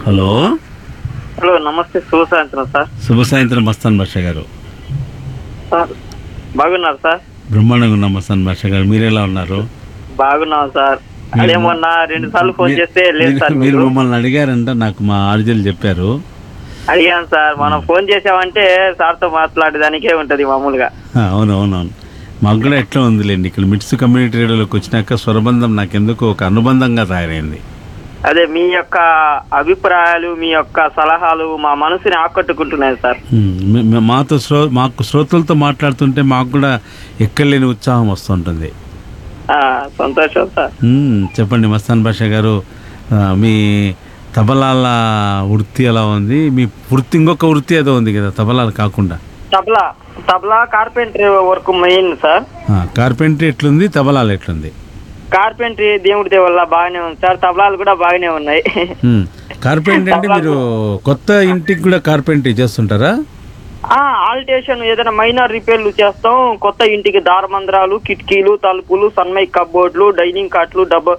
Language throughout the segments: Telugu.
హలో హలో నమస్తే శుభ సాయంత్రం సార్ శుభ సాయంత్రం మస్తాన్ భాష గారు సార్ బాగున్నారు సార్ బ్రహ్మాండంగా ఉన్నాం మస్తాన్ భాష గారు మీరు ఎలా ఉన్నారు బాగున్నాం సార్ అదే మొన్న రెండు సార్లు ఫోన్ చేస్తే లేదు సార్ మీరు- మీరు మీరు మమ్మల్ని అడిగారంట నాకు మా ఆర్జీలు చెప్పారు అడిగాను సార్ మనం ఫోన్ చేసామంటే సార్తో మాట్లాడేదానికే ఉంటది మామూలుగా ఆ, అవును అవును అవును మాకు కూడా ఎట్లా ఉందిలేండి ఇక్కడ మిట్స్ కమ్యూనిటీ రేడియోలోకి వచ్చినాక స్వరబంధం నాకెందుకు ఒక అనుబంధంగా తయారైంది అదే మీ యొక్క అభిప్రాయాలు మీ యొక్క సలహాలు మా మనసుని ఆకట్టుకుంటున్నాయి సార్ ఉమ్, మే- మే- మాతో శ్రో మాకు శ్రోతలతో మాట్లాడుతుంటే మాకు కూడా ఎక్కడలేని ఉత్సాహం వస్తుంటుంది ఆ, సంతోషం సార్ ఉమ్, చెప్పండి మస్తాన్ భాష గారు ఆ, మీ తబలాల వృత్తి ఎలా ఉంది మీ వృత్తి ఇంకొక వృత్తి ఏదో ఉంది కదా తబలాలు కాకుండా tabla tabla carpentry work main sir ఆ, కార్పెంటరీ ఎట్లుంది తబలాలు ఎట్లుంది కార్పెంటరీ దేవుడి దేవల్ల బాగానే ఉంది సార్ తబలాలు కూడా బాగానే ఉన్నాయి ఉమ్, కార్పెంటరీ అంటే మీరు కొత్త ఇంటికి కూడా కార్పెంటరీ చేస్తుంటారా ఆ ఆల్టేషన్ ఏదైనా మైనర్ రిపేర్లు చేస్తాం కొత్త ఇంటికి దారమంద్రాలు కిటికీలు తలుపులు సన్మై కబోర్డ్లు డైనింగ్ కాట్లు డబల్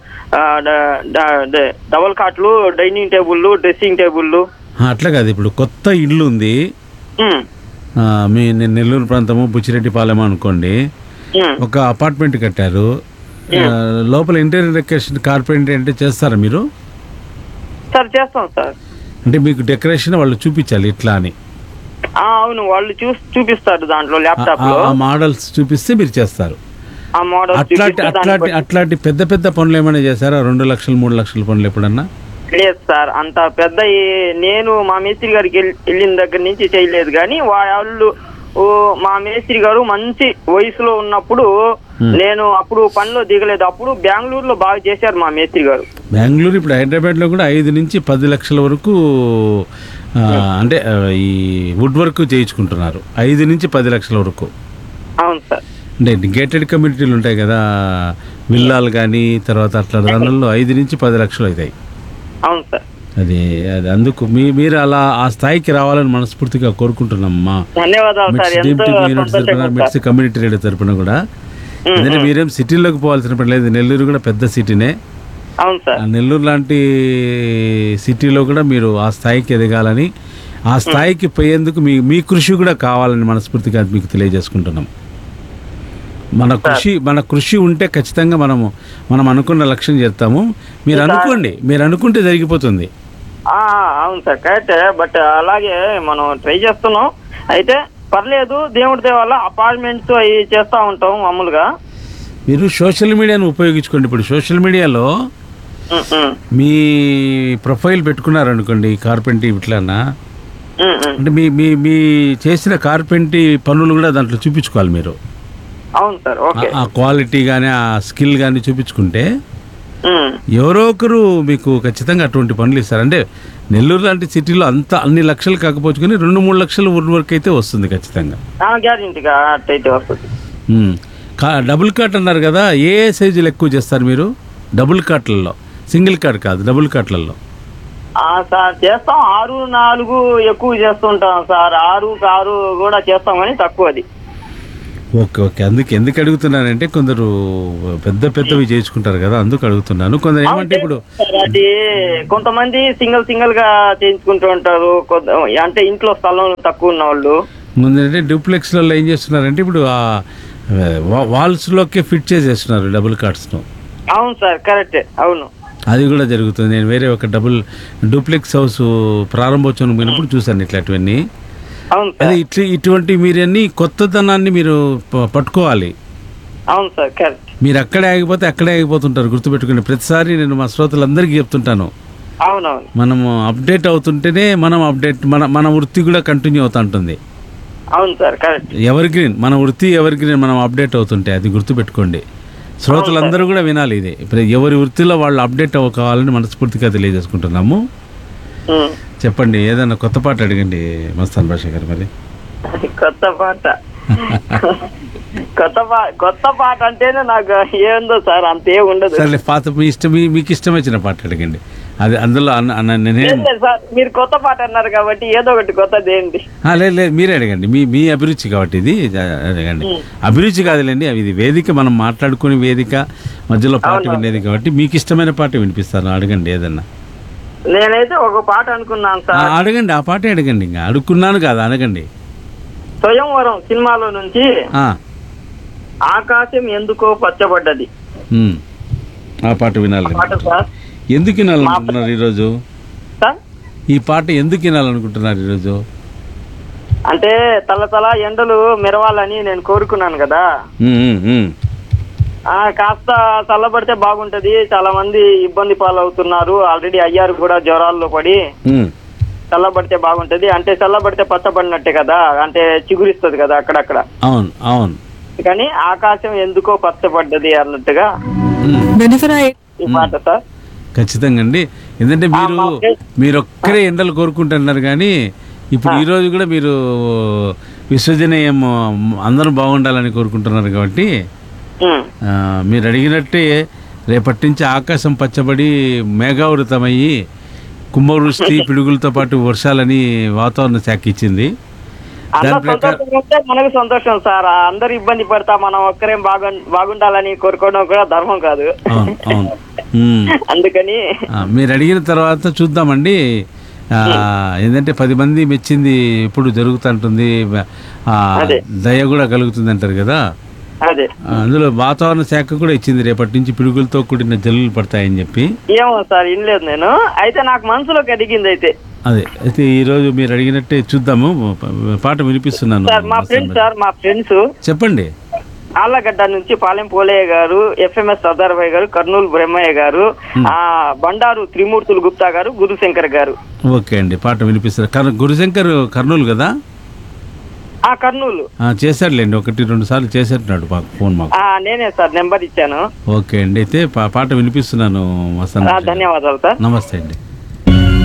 డబల్ కాట్లు డైనింగ్ టేబుల్లు డ్రెస్సింగ్ టేబుల్లు ఆ, అట్లా కాదు ఇప్పుడు కొత్త ఇల్లు ఉంది ఉమ్, ఆ, మీ నె- నెల్లూరు ప్రాంతము బుచ్చిరెడ్డిపాలెం అనుకోండి ఉమ్. ఒక అపార్ట్మెంట్ కట్టారు ఆ, లోపల ఇంటీరియర్ డెకరేషన్ కార్పెంటరీ అంటే చేస్తారా మీరు సార్ చేస్తాం సార్ అంటే మీకు డెకరేషన్ వాళ్ళు చూపించాలి ఇట్లా అని ఆ అవును వాళ్ళు చూసి చూపిస్తారు దాంట్లో ఆ- ల్యాప్టాప్ లో ఆ మోడల్స్ చూపిస్తే మీరు చేస్తారు ఆ మోడల్ అట్లాంటి అట్లాంటి అట్లాంటి పెద్ద పెద్ద పనులు ఏమైనా చేశారా రెండు లక్షలు మూడు లక్షల పనులు ఎప్పుడన్నా లేదు సార్ అంత పెద్ద ఈ- నేను మా మేస్త్రి గారికి వెళ్ళి- వెళ్ళిన దగ్గర నుంచి చేయలేదు కానీ వాళ్ళు ఓ, మా మేస్త్రి గారు మంచి వయసులో ఉన్నప్పుడు నేను అప్పుడు పనిలో దిగలేదు అప్పుడు బెంగళూరులో బాగా చేశారు మా మేస్త్రి గారు బెంగళూరు ఇప్పుడు హైదరాబాద్లో కూడా ఐదు నుంచి పది లక్షల వరకు ఆ, అంటే ఆ, ఈ వుడ్ వర్క్ చేయించుకుంటున్నారు ఐదు నుంచి పది లక్షల వరకు అవును సార్ అంటే గేటెడ్ కమ్యూనిటీలు ఉంటాయి కదా విల్లాలు కానీ తర్వాత అట్లా దానిలో ఐదు నుంచి పది లక్షలు అవుతాయి అవును సార్ అది అది అందుకు మీ మీరు అలా ఆ స్థాయికి రావాలని మనస్ఫూర్తిగా కోరుకుంటున్నామ్మా ధన్యవాదాలు సార్ మిట్స్ ఎంతో డీమ్ యూనిట్ తరపున సంతోషంగా మిట్స్ కమ్యూనిటీ రేడియో తరపున కూడా ఎందుకంటే మీరేం సిటీలోకి పోవాల్సిన పని లేదు నెల్లూరు కూడా పెద్ద సిటీనే అవును సార్ ఆ నెల్లూరు లాంటి సిటీలో కూడా మీరు ఆ స్థాయికి ఎదగాలని ఆ స్థాయికి పోయేందుకు మీ మీ కృషి కూడా కావాలని మనస్ఫూర్తిగా మీకు తెలియజేసుకుంటున్నాం మన కృషి మన కృషి ఉంటే ఖచ్చితంగా మనము మనం అనుకున్న లక్ష్యం చేస్తాము మీరు అనుకోండి మీరు అనుకుంటే జరిగిపోతుంది ఆ, అవును సార్ కరెక్ట్ బట్ అలాగే మనం ట్రై చేస్తున్నాం అయితే పర్లేదు దేవుడి దేవల్ల అపార్ట్మెంట్స్ అవి చేస్తా ఉంటాం మామూలుగా మీరు సోషల్ మీడియాను ఉపయోగించుకోండి ఇప్పుడు సోషల్ మీడియాలో ఉమ్, ఉమ్, మీ ప్రొఫైల్ పెట్టుకున్నారనుకోండి కార్పెంటీ ఇట్లానా ఉమ్, ఉమ్. అంటే మీ మీ మీ చేసిన కార్పెంటీ పనులు కూడా దాంట్లో చూపించుకోవాలి మీరు అవును సార్ ఓకే ఆ- ఆ క్వాలిటీ కానీ ఆ స్కిల్ కానీ చూపించుకుంటే ఉమ్, ఎవరో ఒకరు మీకు ఖచ్చితంగా అటువంటి పనులు ఇస్తారు అంటే నెల్లూరు లాంటి సిటీలో అంత అన్ని లక్షలు కాకపోవచ్చు కానీ రెండు మూడు లక్షల వుడ్ వర్క్ అయితే వస్తుంది ఖచ్చితంగా ఆ, గ్యారెంటీగా అట్టయితే వస్తుంది ఉమ్. కా డబుల్ కాట్ అన్నారు కదా ఏ ఏ సైజులు ఎక్కువ చేస్తారు మీరు డబుల్ కాట్లలో సింగిల్ కాట్ కాదు డబుల్ కాట్లలో ఆ, సార్ చేస్తాం ఆరు నాలుగు ఎక్కువ చేస్తుంటాం సార్ ఆరు ఆరు కూడా చేస్తాం కానీ తక్కువ అది ఓకే ఓకే అందుకే ఎందుకు అడుగుతున్నానంటే కొందరు పెద్ద పెద్దవి చేయించుకుంటారు కదా అందుకు అడుగుతున్నాను కొందరు ఏమంటే ఇప్పుడు సార్, అది కొంతమంది సింగిల్ సింగిల్ గా చేయించుకుంటూ ఉంటారు కొంత- అంటే ఇంట్లో స్థలం తక్కువ ఉన్న వాళ్ళు ముందంటే డూప్లెక్స్లలో ఏం చేస్తున్నారంటే ఇప్పుడు ఆ వా- వాల్స్లోకే ఫిట్ చేసేస్తున్నారు డబుల్ కార్డ్స్ను అవును సార్ కరెక్ట్ అవును అది కూడా జరుగుతుంది నేను వేరే ఒక డబుల్ డూప్లెక్స్ హౌస్ ప్రారంభోత్సవం పోయినప్పుడు చూశాను ఇట్లాంటివన్నీ అవును అదే సార్ ఇట్లా ఇటువంటి మీరన్నీ కొత్తదనాన్ని మీరు ప- పట్టుకోవాలి అవును సార్ కరెక్ట్ మీరు అక్కడే ఆగిపోతే అక్కడే ఆగిపోతుంటారు గుర్తుపెట్టుకుని ప్రతిసారి నేను మా శ్రోతలందరికీ చెప్తుంటాను అవునవును మనము అప్డేట్ అవుతుంటేనే మనం అప్డేట్ మన మన వృత్తి కూడా కంటిన్యూ అవుతూ ఉంటుంది అవును సార్ కరెక్ట్ ఎవర్ గ్రీన్ మన వృత్తి ఎవర్ గ్రీన్ మనం అప్డేట్ అవుతుంటే అది గుర్తుపెట్టుకోండి శ్రోతలందరూ కూడా వినాలి ఇది ఇప్పుడు ఎవరి వృత్తిలో వాళ్ళు అప్డేట్ అవ్వకావాలని మనస్ఫూర్తిగా తెలియజేసుకుంటున్నాము ఉమ్. చెప్పండి ఏదైనా కొత్త పాట అడగండి మస్తాన్ భాష గారు మరి కొత్త పాట కొత్త పాట కొత్త పాట అంటేనే నాకు ఏందో సార్ అంతే ఉండదు సర్లే పాత మీ ఇష్టం మీ- మీకు ఇష్టం వచ్చిన పాట అడగండి అది అందులో అన్న అన్న నేనే ఏం లేదు సార్ మీరు కొత్త పాట అన్నారు కాబట్టి ఏదో ఒకటి కొత్తది ఏంటి ఆ, లేదు లేదు మీరే అడగండి మీ మీ అభిరుచి కాబట్టి ఇది ఆ, అడగండి అభిరుచి కాదులేండి అవి ఇది వేదిక మనం మాట్లాడుకునే వేదిక మధ్యలో పాట వినేది కాబట్టి మీకు ఇష్టమైన పాట వినిపిస్తాను అడగండి ఏదన్నా నేనైతే ఒక పాట అనుకున్నాను ఆ, సార్ అడగండి ఆ పాటే అడగండి ఇంకా అడుక్కున్నాను కదా అడగండి స్వయంవరం సినిమాలో నుంచి ఆ, ఆకాశం ఎందుకో పచ్చబడ్డది ఉమ్. ఆ పాట వినాలి పాట సార్ ఎందుకు వినాలనుకుంటున్నారు ఈరోజు సార్ ఈ పాట ఎందుకు వినాలనుకుంటున్నారు ఈరోజు అంటే తల తల ఎండలు మెరవాలని నేను కోరుకున్నాను కదా ఉమ్, ఉమ్, ఉమ్. ఆ కాస్త చల్లబడితే బాగుంటది చాలా మంది ఇబ్బంది పాలవుతున్నారు ఆల్రెడీ అయ్యారు కూడా జ్వరాల్లో పడి ఉమ్. చల్లబడితే బాగుంటది అంటే చల్లబడితే పచ్చబడినట్టే కదా అంటే చిగురిస్తుంది కదా అక్కడక్కడ అవును అవును కానీ ఆకాశం ఎందుకో పచ్చబడ్డది అన్నట్టుగా ఉమ్. బెనిఫిట్ ఈ పాట సార్ ఖచ్చితంగా అండి ఎందుకంటే మీరు ఆ, మా- మీరు ఒక్కరే ఎండలు కోరుకుంటున్నారు కానీ ఇప్పుడు ఈ రోజు కూడా మీరు విశ్వజనీయం అందరూ బాగుండాలని కోరుకుంటున్నారు కాబట్టి ఉమ్. ఆ, మీరు అడిగినట్టే రేపటి నుంచి ఆకాశం పచ్చబడి మేఘావృతమయ్యి కుంభవృష్టి పిడుగులతో పాటు వర్షాలని వాతావరణ శాఖ ఇచ్చింది అందరూ దాని ప్రకారం సంతోషంగా ఉంటే మనకు సంతోషం సార్ అందరు ఇబ్బంది పడతా మనం ఒక్కరేం బాగు బాగుండాలని కోరుకోవడం కూడా ధర్మం కాదు అవును అవును ఉమ్. అందుకని ఆ, మీరు అడిగిన తర్వాత చూద్దామండి ఆ, ఏంటంటే పది మంది మెచ్చింది ఎప్పుడు జరుగుతుంటుంది ఆ, అదే. దయ కూడా కలుగుతుంది అంటారు కదా అదే ఆ, అందులో వాతావరణ శాఖ కూడా ఇచ్చింది రేపటి నుంచి పిడుగులతో కూడిన జల్లులు పడతాయని చెప్పి ఏమో సార్ వినలేదు నేను అయితే నాకు మనసులోకి అడిగింది అయితే అదే అయితే ఈరోజు మీరు అడిగినట్టే చూద్దాము ప- పాట వినిపిస్తున్నాను సార్ మా ఫ్రెండ్స్ సార్ మా ఫ్రెండ్స్ చెప్పండి ఆళ్ళగడ్డ నుంచి పాలెం పోలయ్య గారు ఎఫ్ఎంఎస్ సర్దార్భాయ్ గారు కర్నూలు బ్రహ్మయ్య గారు ఆ బండారు త్రిమూర్తులు గుప్తా గారు గురుశంకర్ గారు ఓకే అండి పాట వినిపిస్తారు కర్ గురుశంకర్ కర్నూలు కదా ఆ కర్నూలు ఆ, చేశాడులేండి ఒకటి రెండు సార్లు చేసేట్టున్నాడు మాకు ఫోన్ మాకు ఆ నేనే సార్ నెంబర్ ఇచ్చాను ఓకే అండి అయితే పా- పాట వినిపిస్తున్నాను ఆ, వస్తాను ధన్యవాదాలు సార్ నమస్తే అండి